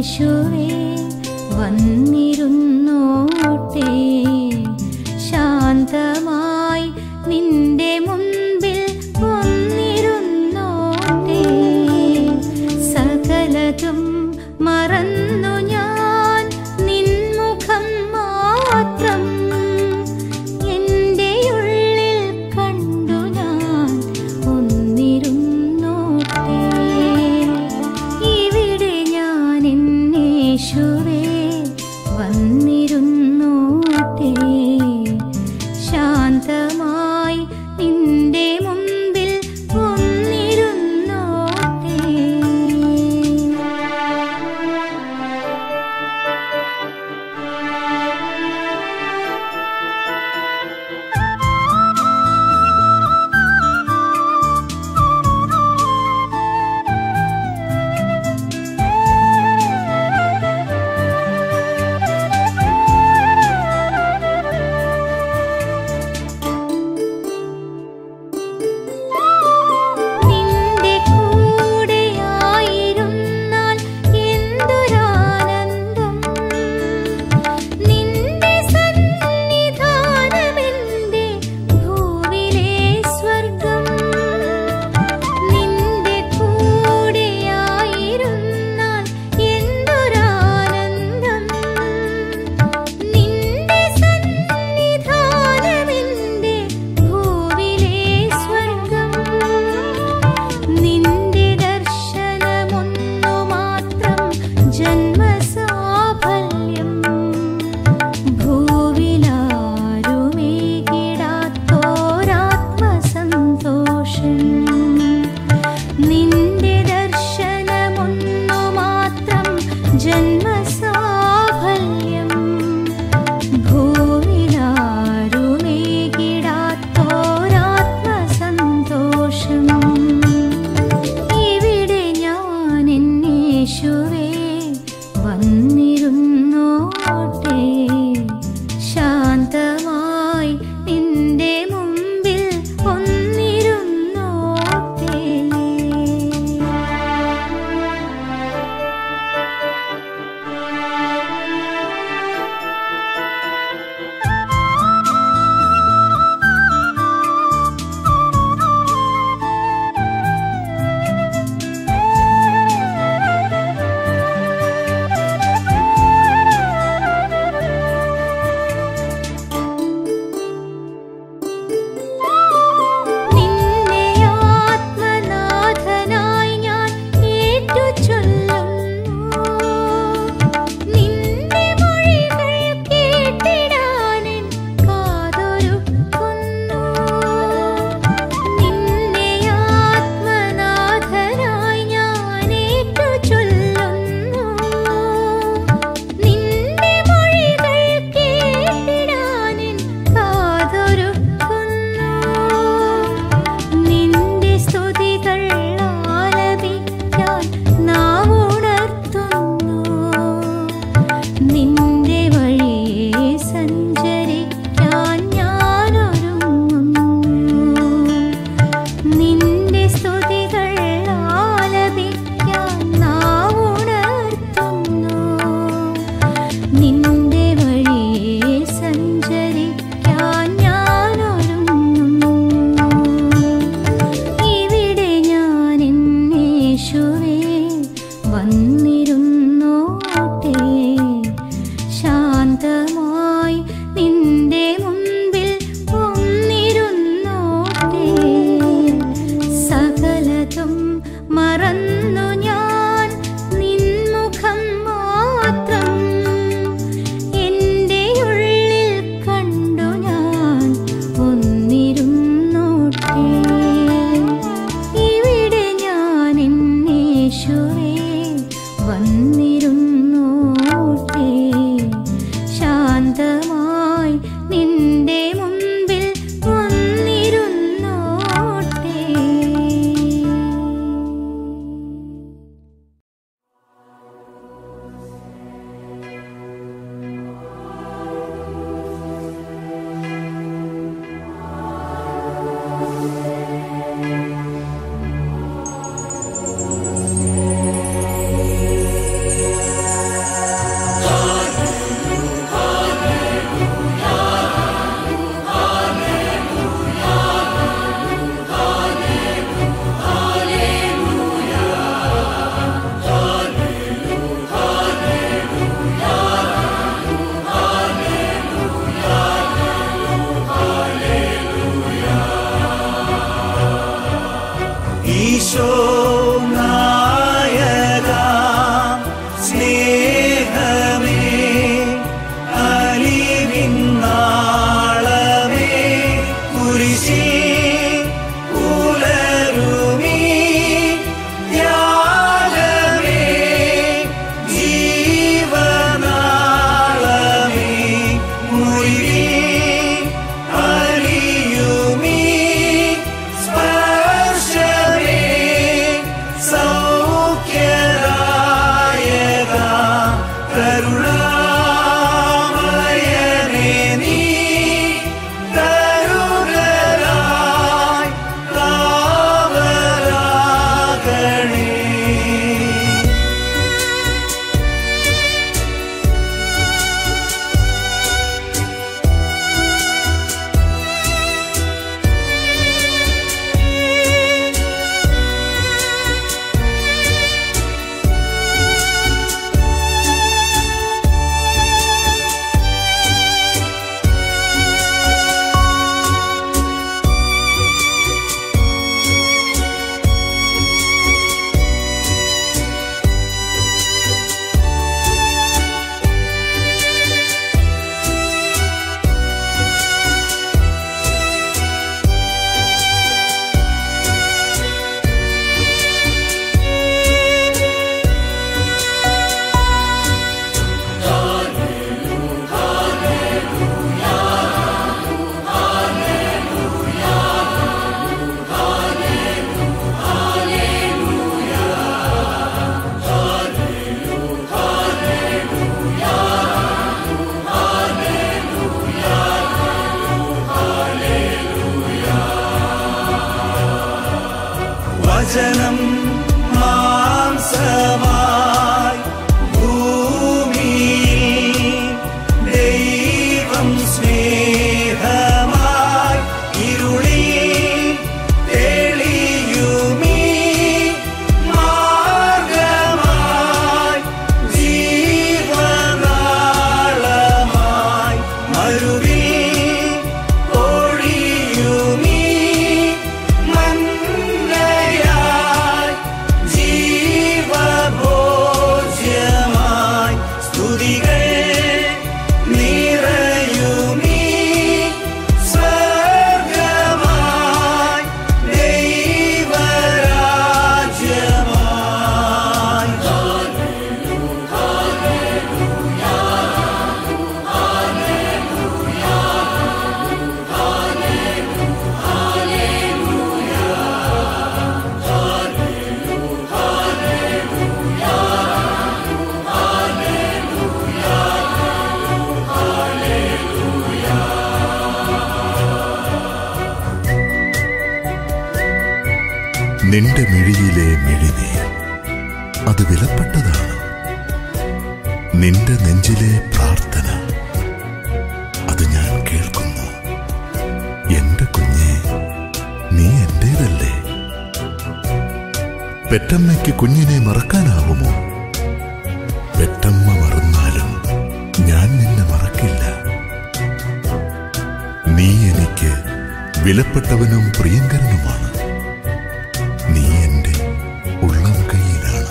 യേശുവേ വന്നിരുന്നോട്ടെ ശാന്തമായി നിന്റെ മുൻപിൽ വന്നിരുന്നോട്ടെ സകലതും മറന്നു ഞാൻ നിൻമുഖം മാത്രം എൻ്റെ ഉള്ളിൽ കണ്ടു ഞാൻ ഒന്നിരുന്നോട്ടെ ഇവിടെ ഞാൻ എന്നേശു ഈശോ നായക സ്നേഹമേ അലിവിൻ നാളമേ കുരിശിൽ ഉലരുമീ ത്യാഗമേ ജീവനാളമേ മുറിവിൽ അലിയുമീ സ്പർശമേ സൗഖ്യദായക കരുണാമയനേ നീ കരുണരായി കാവലാകണേ വചനം മാംസമായി ഭൂമിയിൽ ദൈവം സ്നേഹമായി ഇരുളിൽ തെളിയുമീ മാർഗമായി ജീവനാളമായി മരുവിൽ ഒഴിയുമീ മന്നയായി ജീവഭോജ്യമായി സ്തുതികൾ നിറയുമീ സ്വർഗമായി ദൈവരാജ്യമായി നിന്റെ മിഴിയിലെ മിഴിനീർ അത് വിലപ്പെട്ടതാണ് നിന്റെ നെഞ്ചിലെ പ്രാർത്ഥന അത് ഞാൻ കേൾക്കുന്നു എന്റെ കുഞ്ഞെ നീ എന്റേതല്ലേ പെറ്റമ്മയ്ക്ക് കുഞ്ഞിനെ മറക്കാനാവുമോ പെറ്റമ്മ മറന്നാലും ഞാൻ നിന്നെ മറക്കില്ല നീ എനിക്ക് വിലപ്പെട്ടവനും പ്രിയങ്കരനുമാണ് നീ എന്റെ ഉള്ളം കൈയിലാണ്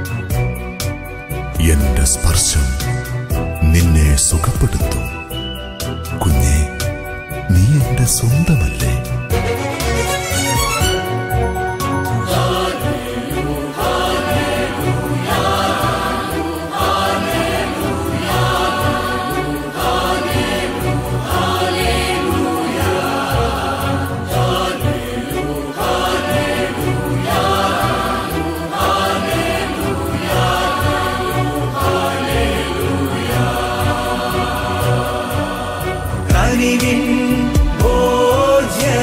എന്റെ സ്പർശം നിന്നെ സുഖപ്പെടുത്തും കുഞ്ഞെ നീ എന്റെ സ്വന്തമല്ലേ കനിവിൻ ഭോജ്യ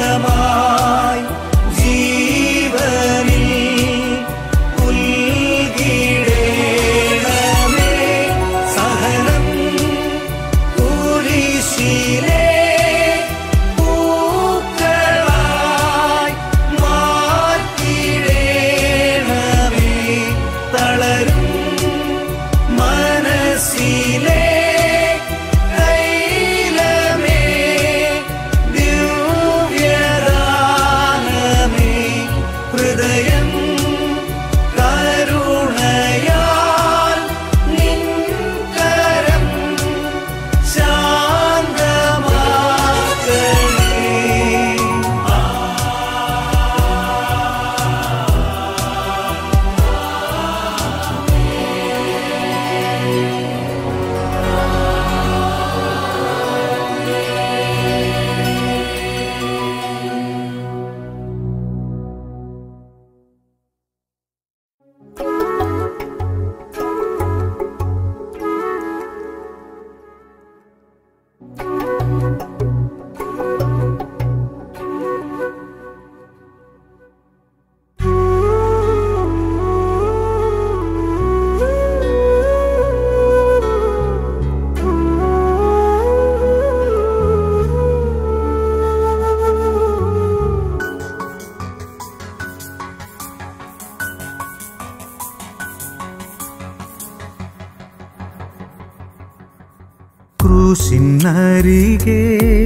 ക്രൂശിനരികെ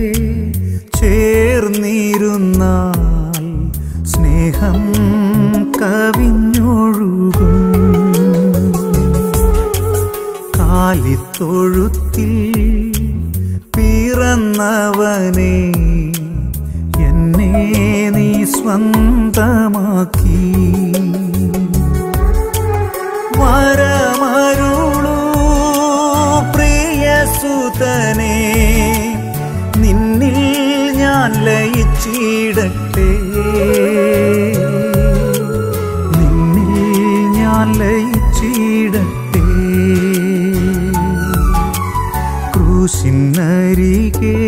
ചേർന്നിരുന്നാൽ സ്നേഹം കവിഞ്ഞൊഴുകും കാലിത്തൊഴുത്തിൽ പിറന്നവനെ എന്നെ നീ സ്വന്തമാക്കി വരമരുളൂ പ്രിയസുതനെ നിന്നിൽ ഞാൻ ലയിച്ചിടട്ടെ നിന്നിൽ ഞാൻ ലയിച്ചിടട്ടെ ക്രൂശിനരികെ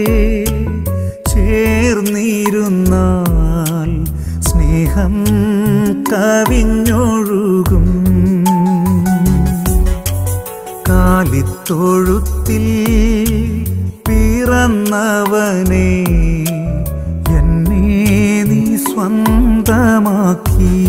ചേർന്നിരുന്നാൽ സ്നേഹം കവിഞ്ഞൊഴുകും കാലിത്തൊഴുത്തിൽ പിറന്നവനെ എന്നെ നീ സ്വന്തമാക്കി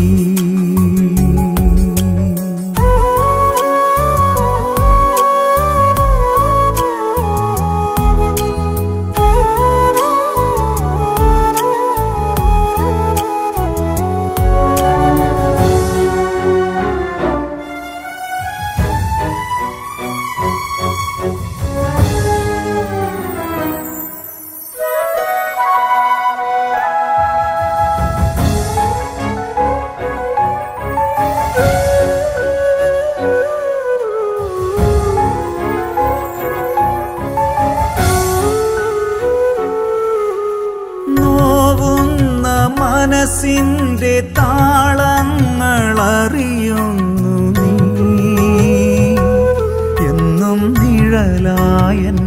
നോവുന്ന മനസ്സിന്റെ താളങ്ങൾ അറിയുന്നു നീ എന്നും നിഴലായൻ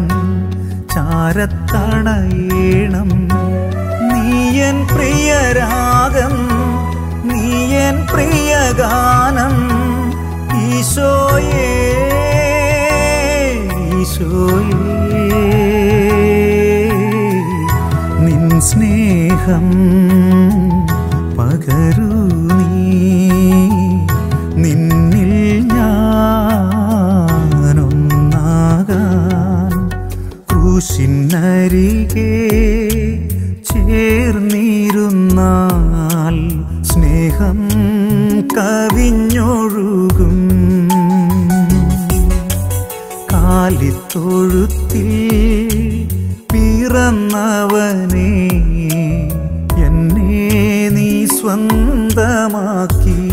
ചാരത്തണയേണം നീയൻ പ്രിയരാഗം നീയൻ പ്രിയഗാനം ഈശോയേ ഈശോയേ നിൻ സ്നേഹം പകരൂ നീ നിന്നിൽ ഞാനൊന്നാകാൻ ക്രൂശിനരികെ ചേർന്നിരുന്നാൽ സ്നേഹം കവിഞ്ഞൊഴുകും കാലിത്തൊഴുത്തിൽ പിറന്നവനെ എന്നെ നീ സ്വന്തമാക്കി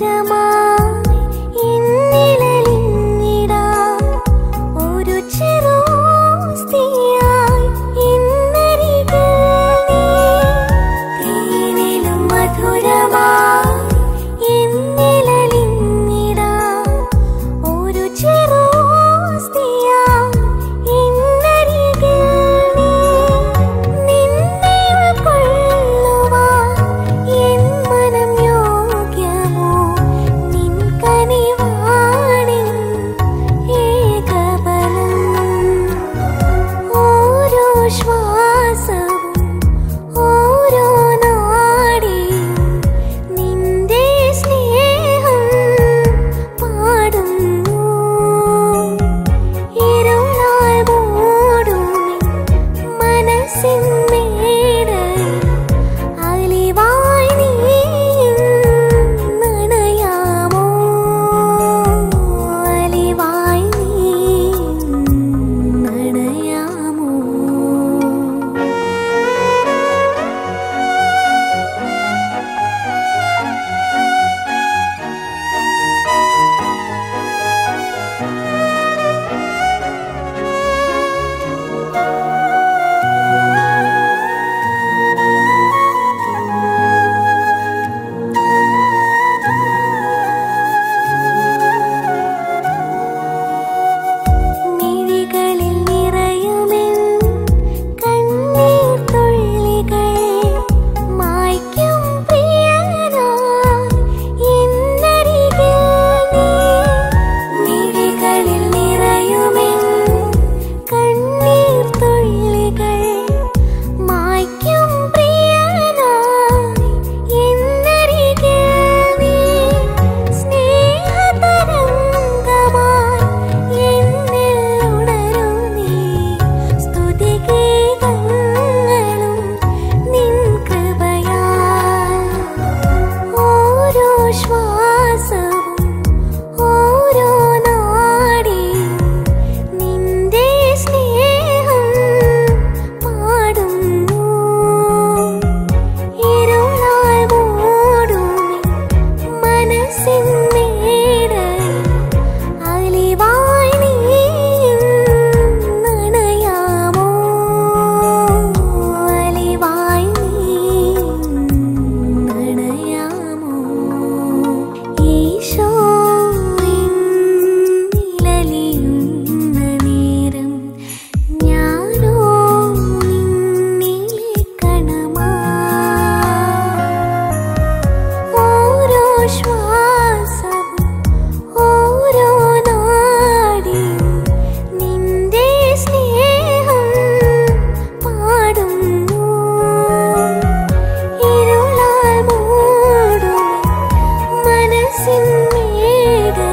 മധുരമായി ഇന്നിഴലിഞ്ഞിടാം. ഒരു ചെറുസ്തിയായി ഇന്നരികിൽ നീ. തേനിലും മധുരമായി ഇന്നിഴലിഞ്ഞിടാം. ഒരു ചെറുസ്തിയായി ഇന്നരികിൽ നീ. നിന്നെ ഉൾക്കൊള്ളുവാൻ എൻ മനം യോഗ്യമോ? നിൻ കനിവാണിൻ ഏകബലം. ഓരോ ശ്വാസവും ഓരോ നാഡിയും നിന്റെ സ്നേഹം പാടുന്നു ഇരുളാൽ മൂടും മനസ്സിൻ മേടയിൽ അലിവായി നീ നനയാമോ അലിവായി നീ നനയാമോ മിഴികളിൽ നിറയുമെൻ കണ്ണീർ തുള്ളികൾ മായ്ക്കും പ്രിയനായി എന്നരികിൽ നീ. മിഴികളിൽ നിറയുമെൻ കണ്ണീർ തുള്ളികൾ മായ്ക്കും പ്രിയനായി എന്നരികിൽ നീ. സ്നേഹതരംഗമായി എന്നിൽ ഉണരൂ നീ. സ്തുതിഗീതങ്ങളും നിൻ കൃപയാൽ. ഓരോ ശ്വാസവും ഓരോ നാഡിയും നിന്റെ സ്നേഹം പാടുന്നു ഇരുളാൽ മൂടും മനസ്സിൻ മേടയിൽ അലിവായി നീ നനയാമോ അലിവായി നീ നനയാമോ ഈശോ നിഴലിയുന്ന നേരം ഞാനോ നിന്നിലെ കണമാ ഓരോ ശ്വാസവും ഓരോ നാഡിയും നിന്റെ സ്നേഹം പാടുന്നു ഇരുളാൽ മൂടും മനസ്സിൻ മേടയിൽ